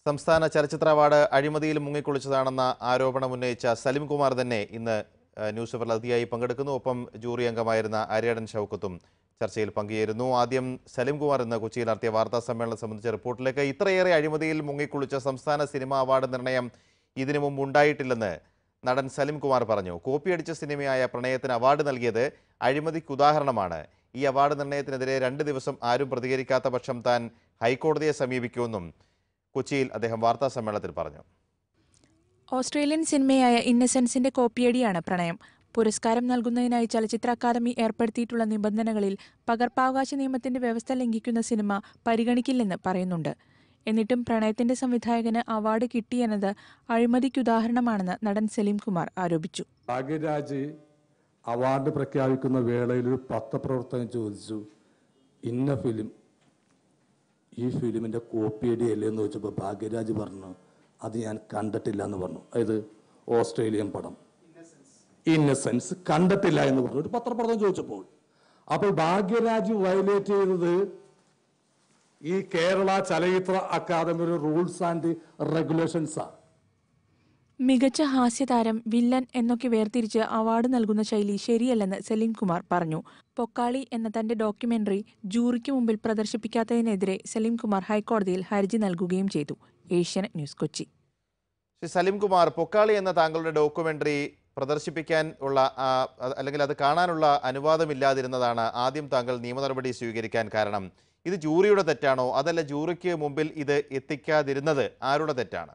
സംസ്ഥാന ചലച്ചിത്ര അവാർഡ് അഴിമതിയിൽ മുങ്ങിക്കുളിച്ചതാണെന്ന ആരോപണം ഉന്നയിച്ച സലിം കുമാർ തന്നെ ഇന്ന് ഏഹ്, ന്യൂസ് പേപ്പറിൽ അതിഥിയായി പങ്കെടുക്കുന്നു ഒപ്പം ജൂറി അംഗമായിരുന്ന ആര്യാടൻ ഷൗക്കത്തും ചർച്ചയിൽ പങ്കുചേരുന്നു ആദ്യം സലിം കുമാർ ഇന്ന് കൊച്ചിയിൽ നടത്തിയ വാർത്താ സമ്മേളനം സംബന്ധിച്ച റിപ്പോർട്ടിലേക്ക് ഇത്രയേറെ അഴിമതിയിൽ മുങ്ങിക്കുളിച്ച സംസ്ഥാന സിനിമാ അവാർഡ് നിർണയം ഇതിനു മുമ്പ് ഉണ്ടായിട്ടില്ലെന്ന് നടൻ സലിം കുമാർ പറഞ്ഞു കോപ്പിയടിച്ച സിനിമയായ പ്രണയത്തിന് അവാർഡ് നൽകിയത് അഴിമതിക്ക് ഉദാഹരണമാണ് ഈ അവാർഡ് നിർണയത്തിനെതിരെ രണ്ട് ദിവസം ആരും പ്രതികരിക്കാത്ത പക്ഷം താൻ ഹൈക്കോടതിയെ സമീപിക്കുമെന്നും കൊച്ചിയിൽ അദ്ദേഹം വാർത്താ സമ്മേളനത്തിൽ പറഞ്ഞു ഓസ്ട്രേലിയൻ സിനിമയായ ഇന്നസെൻസിന്റെ കോപ്പിയടിയാണ് പ്രണയം പുരസ്കാരം നൽകുന്നതിനായി ചലച്ചിത്ര അക്കാദമി ഏർപ്പെടുത്തിയിട്ടുള്ള നിബന്ധനകളിൽ പകർപ്പവകാശ നിയമത്തിന്റെ വ്യവസ്ഥ ലംഘിക്കുന്ന സിനിമ പരിഗണിക്കില്ലെന്ന് പറയുന്നുണ്ട് എന്നിട്ടും പ്രണയത്തിന്റെ സംവിധായകന് അവാർഡ് കിട്ടിയെന്നത് അഴിമതിക്കുദാഹരണമാണെന്ന് നടൻ സലീം കുമാർ ആരോപിച്ചു ഭാഗ്യരാജ് അവാർഡ് പ്രഖ്യാപിക്കുന്ന വേളയിൽ ഒരു പത്രപ്രവർത്തകൻ ചോദിച്ചു ഇന്ന ഫിലിം ഈ ഫിലിമിൻ്റെ കോപ്പിയടി അല്ലേ എന്ന് ചോദിച്ചപ്പോൾ ഭാഗ്യരാജ് പറഞ്ഞു അത് ഞാൻ കണ്ടിട്ടില്ല എന്ന് പറഞ്ഞു അതായത് ഓസ്ട്രേലിയൻ പടം ഇന്നസെൻസ് കണ്ടിട്ടില്ല എന്ന് പറഞ്ഞു ഒരു പത്രപ്രവർത്തകൻ ചോദിച്ചപ്പോൾ അപ്പോൾ ഭാഗ്യരാജ് വയലേറ്റ് ചെയ്തത് ഈ കേരള ചലച്ചിത്ര അക്കാദമിയുടെ റൂൾസ് ആൻഡ് റെഗുലേഷൻസാണ് മികച്ച ഹാസ്യതാരം വില്ലൻ എന്നൊക്കെ വേർതിരിച്ച് അവാർഡ് നൽകുന്ന ശൈലി ശരിയല്ലെന്ന് സലീം കുമാർ പറഞ്ഞു പൊക്കാളി എന്ന തന്റെ ഡോക്യുമെന്ററി ജൂറിക്ക് മുമ്പിൽ പ്രദർശിപ്പിക്കാത്തതിനെതിരെ സലീം കുമാർ ഹൈക്കോടതിയിൽ ഹർജി നൽകുകയും ചെയ്തു ഏഷ്യാനെറ്റ് ന്യൂസ് കൊച്ചി ശ്രീ സലിം കുമാർ പൊക്കാളി എന്ന താങ്കളുടെ ഡോക്യുമെന്ററി പ്രദർശിപ്പിക്കാൻ ഉള്ള ആ, അത് അല്ലെങ്കിൽ അത് കാണാനുള്ള അനുവാദമില്ലാതിരുന്നതാണ് ആദ്യം താങ്കൾ നിയമ നടപടി സ്വീകരിക്കാൻ കാരണം ഇത് ജൂറിയുടെ തെറ്റാണോ അതല്ല ജൂറിക്ക് മുമ്പിൽ ഇത് എത്തിക്കാതിരുന്നത് ആരുടെ തെറ്റാണ്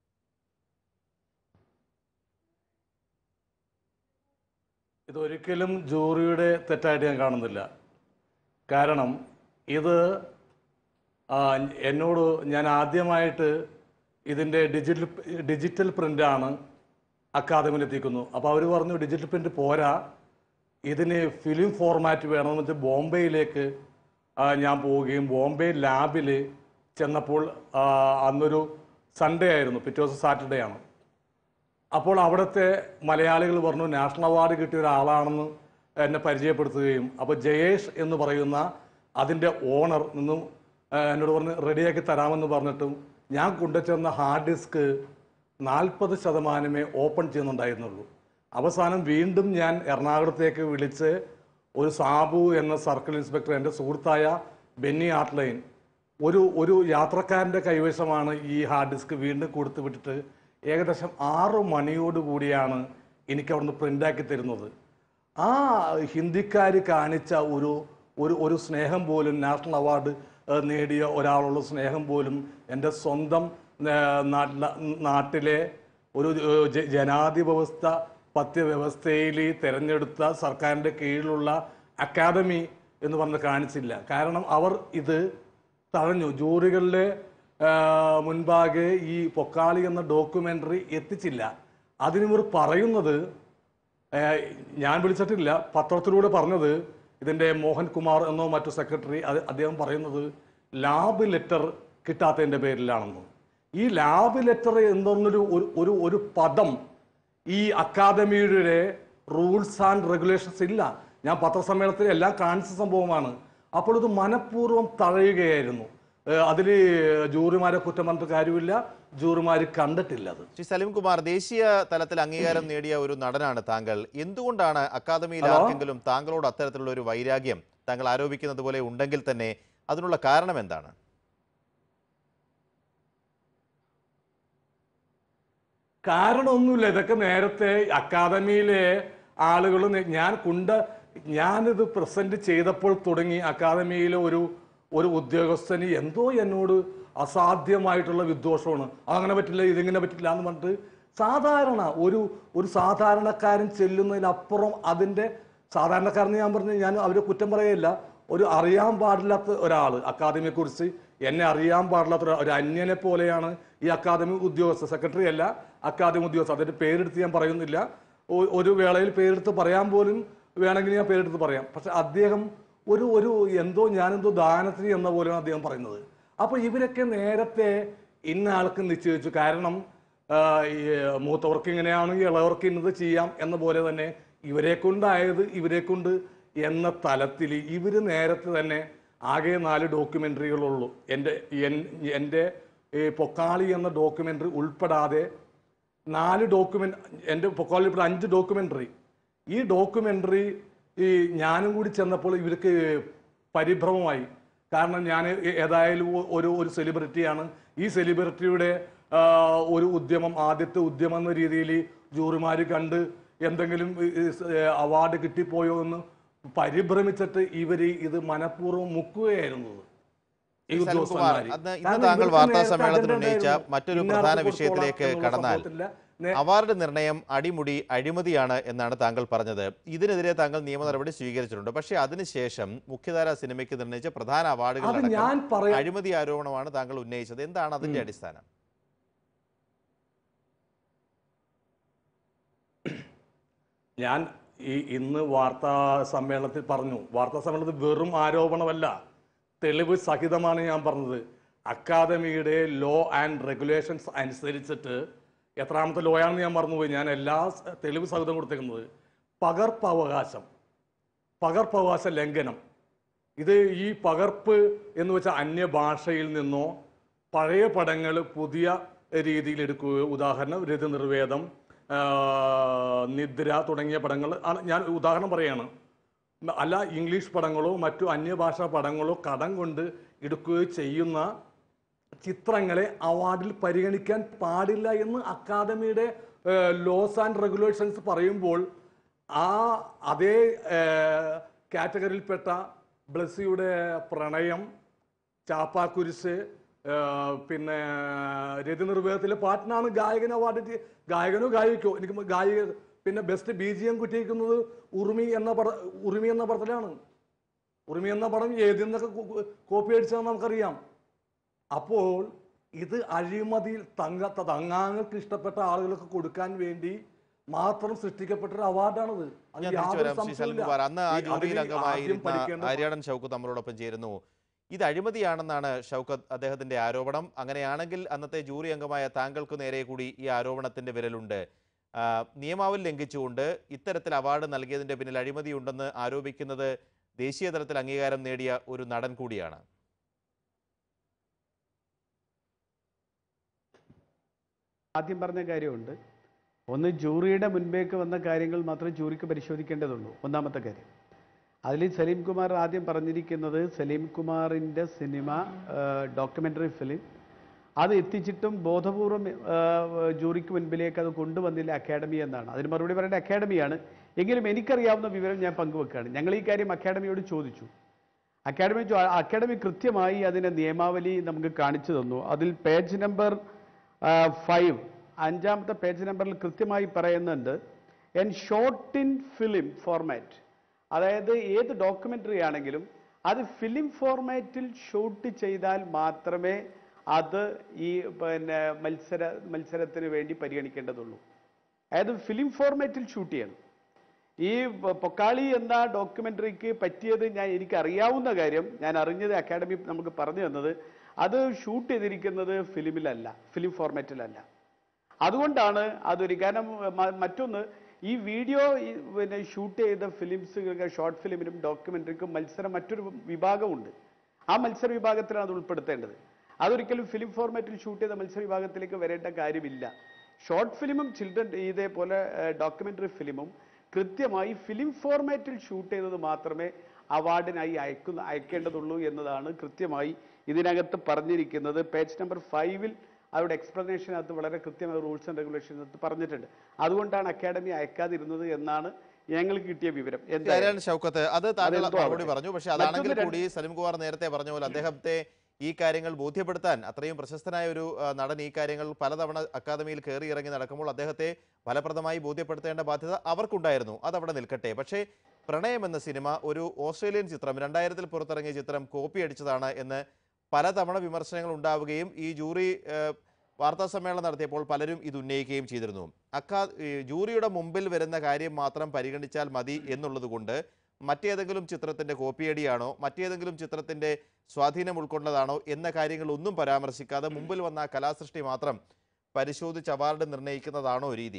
ഇതൊരിക്കലും ജൂറിയുടെ തെറ്റായിട്ട് ഞാൻ കാണുന്നില്ല കാരണം ഇത് ആ, എന്നോട് ഞാൻ ആദ്യമായിട്ട് ഇതിൻ്റെ ഡിജിറ്റൽ ഡിജിറ്റൽ പ്രിൻ്റാണ് അക്കാദമിയിൽ എത്തിക്കുന്നു അപ്പോൾ അവർ പറഞ്ഞു ഡിജിറ്റൽ പ്രിൻ്റ് പോരാ ഇതിന് ഫിലിം ഫോർമാറ്റ് വേണമെന്ന് വെച്ച് ബോംബെയിലേക്ക് ആ, ഞാൻ പോവുകയും ബോംബെ ലാബിൽ ചെന്നപ്പോൾ ആ, അന്നൊരു സൺഡേ ആയിരുന്നു പിറ്റേ ദിവസം സാറ്റർഡേ ആണ് അപ്പോൾ അവിടുത്തെ മലയാളികൾ പറഞ്ഞു നാഷണൽ അവാർഡ് കിട്ടിയ ഒരാളാണെന്ന് എന്നെ പരിചയപ്പെടുത്തുകയും അപ്പോൾ ജയേഷ് എന്ന് പറയുന്ന അതിൻ്റെ ഓണർ നിന്നും ആ, എന്നോട് പറഞ്ഞ് റെഡിയാക്കി തരാമെന്ന് പറഞ്ഞിട്ടും ഞാൻ കൊണ്ടുചെന്ന ഹാർഡ് ഡിസ്ക് നാൽപ്പത് ശതമാനമേ ഓപ്പൺ ചെയ്യുന്നുണ്ടായിരുന്നുള്ളൂ അവസാനം വീണ്ടും ഞാൻ എറണാകുളത്തേക്ക് വിളിച്ച് ഒരു സാബു എന്ന സർക്കിൾ ഇൻസ്പെക്ടർ എൻ്റെ സുഹൃത്തായ ബെന്നി ആർട്ട്ലൈൻ ഒരു ഒരു യാത്രക്കാരൻ്റെ കൈവശമാണ് ഈ ഹാർഡ് ഡിസ്ക് വീണ്ടും കൊടുത്തു വിട്ടിട്ട് ഏകദേശം ആറ് മണിയോട് കൂടിയാണ് എനിക്ക് അവിടുന്ന് പ്രിൻ്റാക്കി തരുന്നത് ആ ഹിന്ദിക്കാർ കാണിച്ച ഒരു ഒരു ഒരു സ്നേഹം പോലും നാഷണൽ അവാർഡ് ഏഹ്, നേടിയ ഒരാളുള്ള സ്നേഹം പോലും എൻ്റെ സ്വന്തം ഏഹ്, നാട്ടില നാട്ടിലെ ഒരു ഏഹ്, ജ- ജനാധിപത്യ പത്യ വ്യവസ്ഥയിൽ തിരഞ്ഞെടുത്ത സർക്കാരിൻ്റെ കീഴിലുള്ള അക്കാദമി എന്ന് പറഞ്ഞ് കാണിച്ചില്ല കാരണം അവർ ഇത് തഴഞ്ഞു ജൂറികളിലെ ആ, മുൻപാകെ ഈ പൊക്കാളി എന്ന ഡോക്യുമെൻ്ററി എത്തിച്ചില്ല അതിനിവർ പറയുന്നത് ആ, ഞാൻ വിളിച്ചിട്ടില്ല പത്രത്തിലൂടെ പറഞ്ഞത് ഇതിൻ്റെ മോഹൻകുമാർ എന്നോ മറ്റു സെക്രട്ടറി അത് അദ്ദേഹം പറയുന്നത് ലാബ് ലെറ്റർ കിട്ടാത്തതിൻ്റെ പേരിലാണെന്ന് ഈ ലാബ് ലെറ്റർ എന്നൊന്നൊരു ഒരു ഒരു ഒരു പദം ഈ അക്കാദമിയുടെ റൂൾസ് ആൻഡ് റെഗുലേഷൻസ് ഇല്ല ഞാൻ പത്രസമ്മേളനത്തിൽ എല്ലാം കാണിച്ച സംഭവമാണ് അപ്പോൾ ഇത് മനഃപൂർവ്വം തഴയുകയായിരുന്നു അതിൽ ജൂറിമാരെ കുറ്റം പറഞ്ഞിട്ട് കാര്യമില്ല ജൂറിമാർ കണ്ടിട്ടില്ല അത് ശ്രീ സലിം കുമാർ ദേശീയ തലത്തിൽ അംഗീകാരം നേടിയ ഒരു നടനാണ് താങ്കൾ എന്തുകൊണ്ടാണ് അക്കാദമിയിൽ ഹലോ? ആർക്കെങ്കിലും താങ്കളോട് അത്തരത്തിലുള്ള ഒരു വൈരാഗ്യം താങ്കൾ ആരോപിക്കുന്നത് പോലെ ഉണ്ടെങ്കിൽ തന്നെ അതിനുള്ള കാരണം എന്താണ് കാരണമൊന്നുമില്ല ഇതൊക്കെ നേരത്തെ അക്കാദമിയിലെ ആളുകൾ ഞാൻ കുണ്ട ഞാനിത് പ്രസന്റ് ചെയ്തപ്പോൾ തുടങ്ങി അക്കാദമിയിലെ ഒരു ഒരു ഉദ്യോഗസ്ഥന് എന്തോ എന്നോട് അസാധ്യമായിട്ടുള്ള വിദ്വേഷമാണ് അതങ്ങനെ പറ്റില്ല ഇതിങ്ങനെ പറ്റില്ല എന്ന് പറഞ്ഞിട്ട് സാധാരണ ഒരു ഒരു സാധാരണക്കാരൻ ചെല്ലുന്നതിനപ്പുറം അതിൻ്റെ സാധാരണക്കാരന് ഞാൻ പറഞ്ഞു ഞാൻ അവരെ കുറ്റം പറയില്ല ഒരു അറിയാൻ പാടില്ലാത്ത ഒരാൾ അക്കാദമിയെക്കുറിച്ച് എന്നെ അറിയാൻ പാടില്ലാത്ത ഒരാ- ഒരു അന്യനെ പോലെയാണ് ഈ അക്കാദമി ഉദ്യോഗസ്ഥ സെക്രട്ടറി അല്ല അക്കാദമി ഉദ്യോഗസ്ഥ അതിൻ്റെ പേരെടുത്ത് ഞാൻ പറയുന്നില്ല ഒ- ഒരു വേളയിൽ പേരെടുത്ത് പറയാൻ പോലും വേണമെങ്കിൽ ഞാൻ പേരെടുത്ത് പറയാം പക്ഷെ അദ്ദേഹം ഒരു ഒരു എന്തോ ഞാനെന്തോ ദാനത്തിന് എന്ന പോലെയാണ് അദ്ദേഹം പറയുന്നത് അപ്പോൾ ഇവരൊക്കെ നേരത്തെ ഇന്ന ആൾക്ക് നിശ്ചയിച്ചു കാരണം ആ, ഈ മൂത്തവർക്ക് ഇങ്ങനെയാണെങ്കിൽ ഇളവർക്ക് ഇന്നത് ചെയ്യാം എന്ന പോലെ തന്നെ ഇവരെ കൊണ്ടായത് ഇവരെ കൊണ്ട് എന്ന തലത്തിൽ ഇവർ നേരത്തെ തന്നെ ആകെ നാല് ഡോക്യുമെൻ്ററികളുള്ളൂ എൻ്റെ എൻ- എൻ്റെ ഈ പൊക്കാളി എന്ന ഡോക്യുമെൻ്ററി ഉൾപ്പെടാതെ നാല് ഡോക്യുമെൻ്റ് എൻ്റെ പൊക്കാളി ഉൾപ്പെടെ അഞ്ച് ഡോക്യുമെൻ്ററി ഈ ഡോക്യുമെൻ്ററി ഈ ഞാനും കൂടി ചെന്നപ്പോൾ ഇവർക്ക് പരിഭ്രമമായി കാരണം ഞാൻ ഏതായാലും ഒ- ഒരു ഒരു സെലിബ്രിറ്റിയാണ് ഈ സെലിബ്രിറ്റിയുടെ ആ, ഒരു ഉദ്യമം ആദ്യത്തെ ഉദ്യമം എന്ന രീതിയിൽ ജൂറിമാർ കണ്ട് എന്തെങ്കിലും അവാർഡ് കിട്ടിപ്പോയോ എന്ന് പരിഭ്രമിച്ചിട്ട് ഇവര് ഇത് മനഃപൂർവ്വം മുക്കുകയായിരുന്നു ഈ സലിം കുമാർ, ഉദ്യോഗസ്ഥന്മാര്. അന്ന് ഇന്ന് കാരണം താങ്കൾ ഇവർക്ക് വാർത്താ നേരത്തെ സമ്മേളനത്തിൽ agenda ഉന്നയിച്ച ഉണ്ടായിരുന്നു. മറ്റൊരു ഇന്നാർക്ക് പ്രധാന കൊടുത്തോളാം വിഷയത്തിലേക്ക് എന്നുള്ള കടന്നാൽ സംഭവത്തില്ല. നേ- അവാർഡ് നിർണയം അടിമുടി അഴിമതിയാണ് എന്നാണ് താങ്കൾ പറഞ്ഞത് ഇതിനെതിരെ താങ്കൾ നിയമ നടപടി സ്വീകരിച്ചിട്ടുണ്ട് പക്ഷേ അതിനുശേഷം മുഖ്യധാര സിനിമയ്ക്ക് നിർണയിച്ച പ്രധാന അത് അവാർഡുകൾ ഞാൻ പറയാം അഴിമതി ആരോപണമാണ് താങ്കൾ ഉന്നയിച്ചത് എന്താണ് അതിന്റെ അടിസ്ഥാനം ഞാൻ ഈ ഇന്ന് വാർത്താ സമ്മേളനത്തിൽ പറഞ്ഞു വാർത്താ സമ്മേളനത്തിൽ വെറും ആരോപണമല്ല തെളിവ് സഹിതമാണ് ഞാൻ പറഞ്ഞത് അക്കാദമിയുടെ ലോ ആൻഡ് റെഗുലേഷൻസ് അനുസരിച്ചിട്ട് എത്രാമത്തെ ലോ ആണെന്ന് ഞാൻ മറന്നുപോയി ഞാൻ എല്ലാ സ- തെളിവ് സഹിതം കൊടുത്തേക്കുന്നത് പകർപ്പവകാശം പകർപ്പവകാശ ലംഘനം ഇത് ഈ പകർപ്പ് എന്ന് വെച്ചാൽ അന്യഭാഷയിൽ നിന്നോ പഴയ പടങ്ങൾ പുതിയ രീതിയിൽ എടുക്കുകയോ ഉദാഹരണം രതിനിർവേദം ആ, നിദ്ര തുടങ്ങിയ പടങ്ങൾ ആണ് ഞാൻ ഉദാഹരണം പറയാണ് അല്ല ഇംഗ്ലീഷ് പടങ്ങളോ മറ്റു അന്യഭാഷാ പടങ്ങളോ കടം കൊണ്ട് എടുക്കുകയോ ചെയ്യുന്ന ചിത്രങ്ങളെ അവാർഡിൽ പരിഗണിക്കാൻ പാടില്ല എന്ന് അക്കാദമിയുടെ ലോസ് ആൻഡ് റെഗുലേഷൻസ് പറയുമ്പോൾ ആ അതേ കാറ്റഗറിയിൽപ്പെട്ട ബ്ലസ്സിയുടെ പ്രണയം ചാപ്പാക്കുരിശ് ആ, പിന്നെ രതിനിർവേദത്തിലെ പാട്ടിനാണ് ഗായകൻ അവാർഡ് തി- ഗായകനോ ഗായിക്കോ എനിക്ക് ഗായിക പിന്നെ ബെസ്റ്റ് ബി ജി എം കിട്ടിയിരിക്കുന്നത് ഉറുമി എന്ന പട ഉറുമി എന്ന പടത്തിലാണ് ഉറുമി എന്ന പടം ഏതിന്നൊക്കെ കോപ്പി അടിച്ചതെന്ന് നമുക്കറിയാം അപ്പോൾ ഇത് അഴിമതിയിൽ തങ്ക തങ്ങാങ്ങൾക്ക് ഇഷ്ടപ്പെട്ട ആളുകൾക്ക് കൊടുക്കാൻ വേണ്ടി മാത്രം സൃഷ്ടിക്കപ്പെട്ട ഒരു അവാർഡാണിത് അത് ഞാൻ തിരിച്ചു യാതൊരു വരാം ശ്രീ സംശയവുമില്ല. സൽകുമാർ അന്ന് ആ ഈ അതിൽ ജൂറിയിൽ ആദ്യം അംഗമായിരുന്ന പഠിക്കേണ്ട ആര്യാടൻ ഷൗക്കത്ത് നമ്മളോടൊപ്പം ചേരുന്നു ഇത് അഴിമതിയാണെന്നാണ് ഷൗക്കത്ത് അദ്ദേഹത്തിന്റെ ആരോപണം അങ്ങനെയാണെങ്കിൽ അന്നത്തെ ജൂറി അംഗമായ താങ്കൾക്ക് നേരെ കൂടി ഈ ആരോപണത്തിന്റെ വിരലുണ്ട് ആ, നിയമാവലി ലംഘിച്ചുകൊണ്ട് ഇത്തരത്തിൽ അവാർഡ് നൽകിയതിന്റെ പിന്നിൽ അഴിമതിയുണ്ടെന്ന് ആരോപിക്കുന്നത് ദേശീയ തലത്തിൽ അംഗീകാരം നേടിയ ഒരു നടൻ കൂടിയാണ് ആദ്യം പറഞ്ഞ കാര്യമുണ്ട് ഒന്ന് ജൂറിയുടെ മുൻപേക്ക് വന്ന കാര്യങ്ങൾ മാത്രമേ ജൂറിക്ക് പരിശോധിക്കേണ്ടതുള്ളൂ ഒന്നാമത്തെ കാര്യം അതിൽ സലീം കുമാർ ആദ്യം പറഞ്ഞിരിക്കുന്നത് സലീം കുമാറിൻ്റെ സിനിമ ഡോക്യുമെൻ്ററി ഫിലിം അത് എത്തിച്ചിട്ടും ബോധപൂർവം ആ, ജൂറിക്ക് മുൻപിലേക്ക് അത് കൊണ്ടുവന്നില്ല അക്കാഡമി എന്നാണ് അതിന് മറുപടി പറയേണ്ട അക്കാഡമിയാണ് എങ്കിലും എനിക്കറിയാവുന്ന വിവരം ഞാൻ പങ്കുവെക്കുകയാണ് ഞങ്ങൾ ഈ കാര്യം അക്കാഡമിയോട് ചോദിച്ചു അക്കാഡമി ചോ- അക്കാഡമി കൃത്യമായി അതിൻ്റെ നിയമാവലി നമുക്ക് കാണിച്ചു തന്നു അതിൽ പേജ് നമ്പർ ഫൈവ് അഞ്ചാമത്തെ പേജ് നമ്പറിൽ കൃത്യമായി പറയുന്നുണ്ട് എൻ ഷോർട്ട് ഇൻ ഫിലിം ഫോർമാറ്റ് അതായത് ഏത് ഡോക്യുമെൻ്ററി ആണെങ്കിലും അത് ഫിലിം ഫോർമാറ്റിൽ ഷൂട്ട് ചെയ്താൽ മാത്രമേ അത് ഈ പിന്നെ മത്സര മത്സരത്തിന് വേണ്ടി പരിഗണിക്കേണ്ടതുള്ളൂ അതായത് ഫിലിം ഫോർമാറ്റിൽ ഷൂട്ട് ചെയ്യണം ഈ പൊ- പൊക്കാളി എന്ന ഡോക്യുമെന്ററിക്ക് പറ്റിയത് ഞാൻ എനിക്ക് അറിയാവുന്ന കാര്യം ഞാൻ അറിഞ്ഞത് അക്കാഡമി നമുക്ക് പറഞ്ഞു തന്നത് അത് ഷൂട്ട് ചെയ്തിരിക്കുന്നത് ഫിലിമിലല്ല ഫിലിം ഫോർമാറ്റിലല്ല അതുകൊണ്ടാണ് അതൊരു കാരണം മ- മറ്റൊന്ന് ഈ വീഡിയോ ഈ പിന്നെ ഷൂട്ട് ചെയ്ത ഫിലിംസ് ഷോർട്ട് ഫിലിമിനും ഡോക്യുമെന്ററിക്കും മത്സരം മറ്റൊരു വിഭാഗമുണ്ട് ആ മത്സര വിഭാഗത്തിലാണ് അത് ഉൾപ്പെടുത്തേണ്ടത് അതൊരിക്കലും ഫിലിം ഫോർമാറ്റിൽ ഷൂട്ട് ചെയ്ത മത്സര വിഭാഗത്തിലേക്ക് വരേണ്ട കാര്യമില്ല ഷോർട്ട് ഫിലിമും ചിൽഡ്രൻ ഇതേപോലെ ഡോക്യുമെന്ററി ഫിലിമും കൃത്യമായി ഫിലിം ഫോർമാറ്റിൽ ഷൂട്ട് ചെയ്തത് മാത്രമേ അവാർഡിനായി അയക്കുന്ന അയക്കേണ്ടതുള്ളൂ എന്നതാണ് കൃത്യമായി ഇതിനകത്ത് പറഞ്ഞിരിക്കുന്നത് പേജ് നമ്പർ ഫൈവിൽ അവരുടെ എക്സ്പ്ലനേഷനകത്ത് വളരെ കൃത്യമായ റൂൾസ് ആൻഡ് റെഗുലേഷനകത്ത് പറഞ്ഞിട്ടുണ്ട് അതുകൊണ്ടാണ് അക്കാഡമി അയക്കാതിരുന്നത് എന്നാണ് ഞങ്ങൾക്ക് കിട്ടിയ വിവരം എന്തായാലും ആര്യാടൻ ഷൗക്കത്ത് അത് താങ്കൾ അതെന്തോ മറുപടി ആവട്ടെ. പറഞ്ഞു പക്ഷെ അതാണെങ്കിൽ മറ്റൊന്ന് കൂടി സലിം കുമാർ നേരത്തെ പറഞ്ഞ പോലെ അദ്ദേഹത്തെ ഈ കാര്യങ്ങൾ ബോധ്യപ്പെടുത്താൻ അത്രയും പ്രശസ്തനായ ഒരു ആ, നടൻ ഈ കാര്യങ്ങൾ പലതവണ അക്കാദമിയിൽ കയറി ഇറങ്ങി നടക്കുമ്പോൾ അദ്ദേഹത്തെ ഫലപ്രദമായി ബോധ്യപ്പെടുത്തേണ്ട ബാധ്യത അവർക്കുണ്ടായിരുന്നു അതവിടെ നിൽക്കട്ടെ പക്ഷേ പ്രണയം എന്ന സിനിമ ഒരു ഓസ്ട്രേലിയൻ ചിത്രം രണ്ടായിരത്തിൽ പുറത്തിറങ്ങിയ ചിത്രം കോപ്പി അടിച്ചതാണ് എന്ന് പലതവണ വിമർശനങ്ങൾ ഉണ്ടാവുകയും ഈ ജൂറി ആ, വാർത്താ സമ്മേളനം നടത്തിയപ്പോൾ പലരും ഇത് ഉന്നയിക്കുകയും ചെയ്തിരുന്നു അക്കാ ഈ ജൂറിയുടെ മുമ്പിൽ വരുന്ന കാര്യം മാത്രം പരിഗണിച്ചാൽ മതി എന്നുള്ളത് കൊണ്ട് മറ്റേതെങ്കിലും ചിത്രത്തിന്റെ കോപ്പിയടിയാണോ മറ്റേതെങ്കിലും ചിത്രത്തിന്റെ സ്വാധീനം ഉൾക്കൊണ്ടതാണോ എന്ന കാര്യങ്ങളൊന്നും പരാമർശിക്കാതെ മുമ്പിൽ വന്ന ആ കലാസൃഷ്ടി മാത്രം പരിശോധിച്ച് അവാർഡ് നിർണ്ണയിക്കുന്നതാണോ രീതി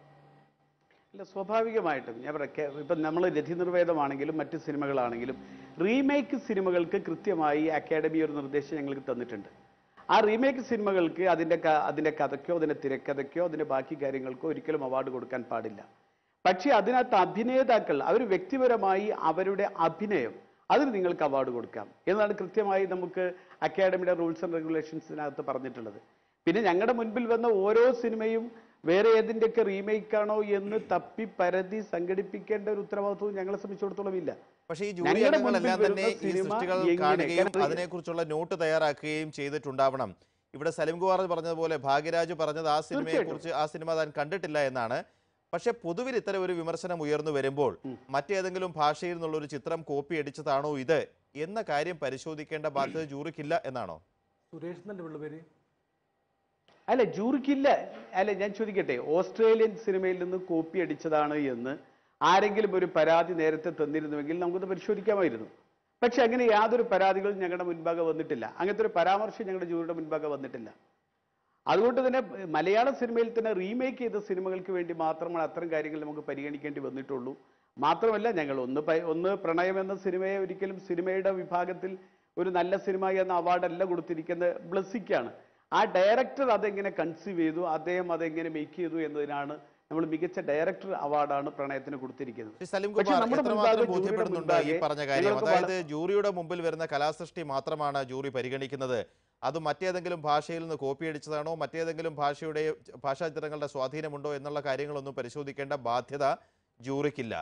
അല്ല സ്വാഭാവികമായിട്ടും ഞാൻ പറയാം കേ- ഇപ്പം നമ്മൾ രഥി നിർവേദമാണെങ്കിലും മറ്റ് സിനിമകളാണെങ്കിലും റീമേക്ക് സിനിമകൾക്ക് കൃത്യമായി അക്കാഡമി ഒരു നിർദ്ദേശം ഞങ്ങൾക്ക് തന്നിട്ടുണ്ട് ആ റീമേക്ക് സിനിമകൾക്ക് അതിൻ്റെ ക- അതിൻ്റെ കഥയ്ക്കോ അതിൻ്റെ തിരക്കഥയ്ക്കോ അതിൻ്റെ ബാക്കി കാര്യങ്ങൾക്കോ ഒരിക്കലും അവാർഡ് കൊടുക്കാൻ പാടില്ല പക്ഷേ അതിനകത്ത് അഭിനേതാക്കൾ അവർ വ്യക്തിപരമായി അവരുടെ അഭിനയം അതിന് നിങ്ങൾക്ക് അവാർഡ് കൊടുക്കാം എന്നാണ് കൃത്യമായി നമുക്ക് അക്കാഡമിയുടെ റൂൾസ് ആൻഡ് റെഗുലേഷൻസിനകത്ത് പറഞ്ഞിട്ടുള്ളത് പിന്നെ ഞങ്ങളുടെ മുൻപിൽ വന്ന ഓരോ സിനിമയും വേറെ ഏതിൻ്റെയൊക്കെ റീമേക്ക് ആണോ എന്ന് തപ്പി പരതി സംഘടിപ്പിക്കേണ്ട ഒരു ഉത്തരവാദിത്വവും ഞങ്ങളെ സംബന്ധിച്ചിടത്തോളം ഇല്ല പക്ഷേ ഈ ജൂറി ഞങ്ങളുടെ അംഗങ്ങളെല്ലാം മുൻപിൽ തന്നെ വരുന്ന ഈ സിനിമ സൃഷ്ടികൾ എങ്ങനെ? കാണുകയും കാരണം അതിനെക്കുറിച്ചുള്ള നോട്ട് തയ്യാറാക്കുകയും ചെയ്തിട്ടുണ്ടാവണം ഇവിടെ സലിം കുമാർ പറഞ്ഞതുപോലെ ഭാഗ്യരാജ് പറഞ്ഞത് ആ സിനിമയെ കുറിച്ച് ആ സിനിമ താൻ കണ്ടിട്ടില്ല എന്നാണ് പക്ഷെ പൊതുവിൽ ഇത്തരം ഒരു വിമർശനം ഉയർന്നു വരുമ്പോൾ മറ്റേതെങ്കിലും ഭാഷയിൽ നിന്നുള്ള ഒരു ചിത്രം കോപ്പി അടിച്ചതാണോ ഇത് എന്ന കാര്യം പരിശോധിക്കേണ്ട ബാധ്യത ജൂറിക്കില്ല എന്നാണോ സുരേഷ് എന്നല്ലേ ഉള്ള പേര് അല്ല ജൂറിക്കില്ല അല്ല ഞാൻ ചോദിക്കട്ടെ ഓസ്ട്രേലിയൻ സിനിമയിൽ നിന്ന് കോപ്പി അടിച്ചതാണ് എന്ന് ആരെങ്കിലും ഒരു പരാതി നേരത്തെ തന്നിരുന്നുവെങ്കിൽ നമുക്കൊന്ന് പരിശോധിക്കാമായിരുന്നു പക്ഷെ അങ്ങനെ യാതൊരു പരാതികളും ഞങ്ങളുടെ മുൻപാകെ വന്നിട്ടില്ല അങ്ങനത്തെ ഒരു പരാമർശം ഞങ്ങളുടെ ജൂറിയുടെ മുൻപാകെ വന്നിട്ടില്ല അതുകൊണ്ട് തന്നെ മലയാള സിനിമയിൽ തന്നെ റീമേക്ക് ചെയ്ത സിനിമകൾക്ക് വേണ്ടി മാത്രമാണ് അത്തരം കാര്യങ്ങൾ നമുക്ക് പരിഗണിക്കേണ്ടി വന്നിട്ടുള്ളൂ മാത്രമല്ല ഞങ്ങൾ ഒന്ന് പ- ഒന്ന് പ്രണയം എന്ന സിനിമയെ ഒരിക്കലും സിനിമയുടെ വിഭാഗത്തിൽ ഒരു നല്ല സിനിമ എന്ന അവാർഡല്ല കൊടുത്തിരിക്കുന്നത് ബ്ലസ്സിക്കാണ് ആ ഡയറക്ടർ അതെങ്ങനെ കൺസീവ് ചെയ്തു അദ്ദേഹം അതെങ്ങനെ മേക്ക് ചെയ്തു എന്നതിനാണ് നമ്മൾ മികച്ച ഡയറക്ടർ അവാർഡാണ് പ്രണയത്തിന് കൊടുത്തിരിക്കുന്നത് ശ്രീ സലിം പക്ഷേ കുമാർ നമ്മുടെ എത്രമാത്രം മുൻപാകെ ബോധ്യപ്പെടുന്നുണ്ട് ഈ ജൂറിയുടെ പറഞ്ഞ കാര്യം ഞങ്ങൾക്ക് അതായത് ജൂറിയുടെ മുമ്പിൽ വരുന്ന കലാസൃഷ്ടി മാത്രമാണ് ജൂറി പരിഗണിക്കുന്നത് അത് മറ്റേതെങ്കിലും ഭാഷയിൽ നിന്ന് കോപ്പി അടിച്ചതാണോ മറ്റേതെങ്കിലും ഭാഷയുടെ ഭാഷാ ചിത്രങ്ങളുടെ സ്വാധീനമുണ്ടോ എന്നുള്ള കാര്യങ്ങളൊന്നും പരിശോധിക്കേണ്ട ബാധ്യത ജൂറിക്കില്ല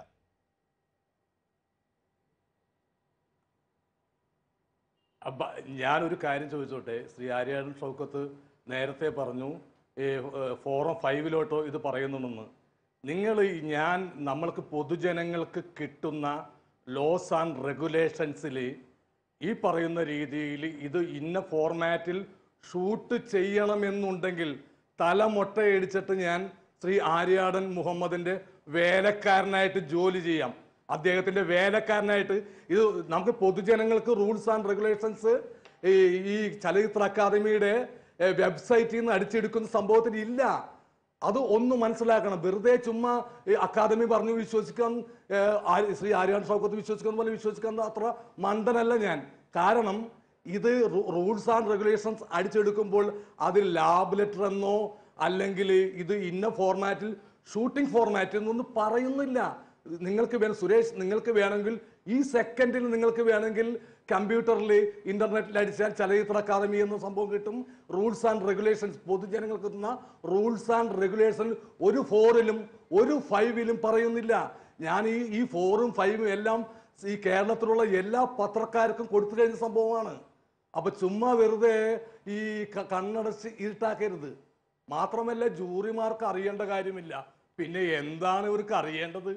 അപ്പ ഞാനൊരു കാര്യം ചോദിച്ചോട്ടെ ശ്രീ ആര്യാടൻ ഷൗക്കത്ത് നേരത്തെ പറഞ്ഞു ഈ ഏഹ്, ഫോറം ഫൈവിലോട്ടോ ഇത് പറയുന്നുണ്ടെന്ന് നിങ്ങൾ ഞാൻ നമ്മൾക്ക് പൊതുജനങ്ങൾക്ക് കിട്ടുന്ന ലോസ് ആൻഡ് റെഗുലേഷൻസിൽ ഈ പറയുന്ന രീതിയിൽ ഇത് ഇന്ന ഫോർമാറ്റിൽ ഷൂട്ട് ചെയ്യണമെന്നുണ്ടെങ്കിൽ തല മൊട്ടയടിച്ചിട്ട് ഞാൻ ശ്രീ ആര്യാടൻ മുഹമ്മദിന്റെ വേലക്കാരനായിട്ട് ജോലി ചെയ്യാം അദ്ദേഹത്തിന്റെ വേലക്കാരനായിട്ട് ഇത് നമുക്ക് പൊതുജനങ്ങൾക്ക് റൂൾസ് ആൻഡ് റെഗുലേഷൻസ് ഈ ഈ ചലച്ചിത്ര അക്കാദമിയുടെ വെബ്സൈറ്റിൽ നിന്ന് അടിച്ചെടുക്കുന്ന സംഭവത്തിൽ ഇല്ല അത് ഒന്ന് മനസ്സിലാക്കണം വെറുതെ ചുമ്മാ ഈ അക്കാദമി പറഞ്ഞു വിശ്വസിക്കാൻ ഏഹ്, ആ- ശ്രീ ആര്യാൻ ഷൗക്കത്ത് വിശ്വസിക്കുന്ന പോലെ വിശ്വസിക്കാൻ അത്ര മണ്ടനല്ല ഞാൻ കാരണം ഇത് റൂൾസ് ആൻഡ് റെഗുലേഷൻസ് അടിച്ചെടുക്കുമ്പോൾ അതിൽ ലാബ് ലെറ്റർ എന്നോ അല്ലെങ്കിൽ ഇത് ഇന്ന ഫോർമാറ്റിൽ ഷൂട്ടിംഗ് ഫോർമാറ്റ് എന്നൊന്നും പറയുന്നില്ല നിങ്ങൾക്ക് വേണം സുരേഷ് നിങ്ങൾക്ക് വേണമെങ്കിൽ ഈ സെക്കൻഡിൽ നിങ്ങൾക്ക് വേണമെങ്കിൽ കമ്പ്യൂട്ടറിൽ ഇന്റർനെറ്റിൽ അടിച്ചാൽ ചലച്ചിത്ര അക്കാദമി എന്ന സംഭവം കിട്ടും റൂൾസ് ആൻഡ് റെഗുലേഷൻസ് പൊതുജനങ്ങൾക്ക് കിട്ടുന്ന റൂൾസ് ആൻഡ് റെഗുലേഷൻ ഒരു ഫോറിലും ഒരു ഫൈവിലും പറയുന്നില്ല ഞാൻ ഈ ഈ ഫോറും ഫൈവും എല്ലാം ഈ കേരളത്തിലുള്ള എല്ലാ പത്രക്കാർക്കും കൊടുത്തു കഴിഞ്ഞ സംഭവമാണ് അപ്പൊ ചുമ്മാ വെറുതെ ഈ ക- കണ്ണടച്ച് ഇരുട്ടാക്കരുത് മാത്രമല്ല ജൂറിമാർക്ക് അറിയേണ്ട കാര്യമില്ല പിന്നെ എന്താണ് ഇവർക്ക് അറിയേണ്ടത്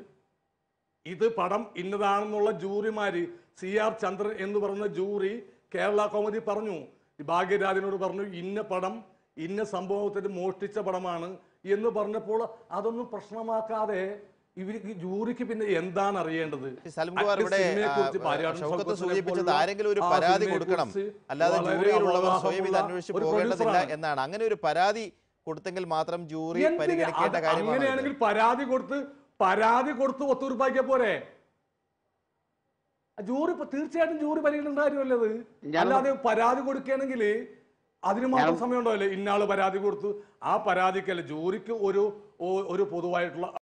ഇത് പടം ഇന്നതാണെന്നുള്ള ജൂറിമാര് സി ആർ ചന്ദ്രൻ എന്ന് പറയുന്ന ജൂറി കേരള കോമഡി പറഞ്ഞു ഈ ഭാഗ്യരാജിനോട് പറഞ്ഞു ഇന്ന പടം ഇന്ന സംഭവത്തിന് മോഷ്ടിച്ച പടമാണ് എന്ന് പറഞ്ഞപ്പോൾ അതൊന്നും പ്രശ്നമാക്കാതെ ഇവർക്ക് ജൂറിക്ക് പിന്നെ എന്താണ് അറിയേണ്ടത് ഈ സലിംകുമാർ ഇവിടെ സിനിമയെക്കുറിച്ച് ആ, പാരിയാടൻ ഷൗക്കത്ത് ഷൗക്കത്തിനെ സൂചിപ്പിച്ചത് പോലുള്ള ആരെങ്കിലും ഒരു ആ പരാതി സിനിമയെക്കുറിച്ച് കൊടുക്കണം അല്ലാതെ വളരെ ജൂറിയിലുള്ളവർ സ്വയം ഇത് അവഗാഹമുള്ള അന്വേഷിച്ച് ഒരു പോകേണ്ടതില്ല producer ആണ്. എന്നാണ് അങ്ങനെ ഒരു പരാതി കൊടുത്തെങ്കിൽ മാത്രം ജൂറി എന്തിന്? പരിഗണിക്കേണ്ട അത് കാര്യമാണ് അങ്ങനെയാണെങ്കിൽ പരാതി കൊടുത്ത് പരാതി കൊടുത്ത് ഒത്തുതീർപ്പാക്കിയ പോരെ ജൂറി ഇപ്പൊ തീർച്ചയായിട്ടും ജൂറി പരിഗണിക്കേണ്ട കാര്യമല്ലത് ഞാൻ- അല്ലാതെ പരാതി കൊടുക്കുകയാണെങ്കിൽ അതിന് മാത്രം ഞാൻ- സമയം ഉണ്ടാവില്ലേ ഇന്നാള് പരാതി കൊടുത്തു ആ പരാതിക്കല്ല ജൂറിക്ക് ഒരു ഒ- ഒരു പൊതുവായിട്ടുള്ള